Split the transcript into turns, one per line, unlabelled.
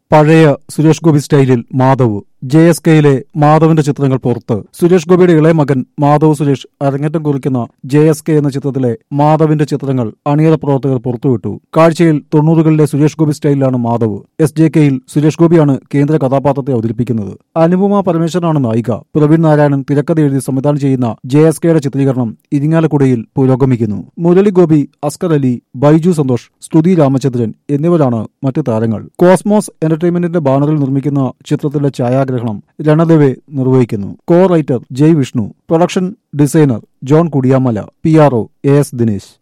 പഴയ സുരേഷ് ഗോപി സ്റ്റൈലിൽ Madhav J S കെയിലെ മാധവിന്റെ ചിത്രങ്ങൾ പുറത്ത് സുരേഷ് ഗോപിയുടെ ഇളയ മകൻ മാധവ് സുരേഷ് അരങ്ങേറ്റം കുറിക്കുന്ന ജെ എസ് കെ എന്ന ചിത്രത്തിലെ മാധവിന്റെ ചിത്രങ്ങൾ അണിയറ പ്രവർത്തകർ പുറത്തുവിട്ടു കാഴ്ചയിൽ തൊണ്ണൂറുകളിലെ സുരേഷ് ഗോപി സ്റ്റൈലിലാണ് മാധവ് എസ് ജെ കെയിൽ സുരേഷ് ഗോപിയാണ് കേന്ദ്ര കഥാപാത്രത്തെ അവതരിപ്പിക്കുന്നത് അനുപമ പരമേശ്വരനാണ് നായിക പ്രവീൺ നാരായണൻ തിരക്കഥ എഴുതി സംവിധാനം ചെയ്യുന്ന ജെ എസ് കെയുടെ ചിത്രീകരണം ഇരിങ്ങാലക്കുടയിൽ പുരോഗമിക്കുന്നു മുരളി ഗോപി അസ്കർ അലി ബൈജു സന്തോഷ് സ്തുതി രാമചന്ദ്രൻ എന്നിവരാണ് മറ്റ് താരങ്ങൾ കോസ്മോസ് എന്റർടൈൻമെന്റിന്റെ ബാനറിൽ നിർമ്മിക്കുന്ന ചിത്രത്തിലെ ഛായാഗ്രഹണം രണദേവെ നിർവഹിക്കുന്നു co writer Jay Vishnu production designer John Kudiyamala P R O A S Dinesh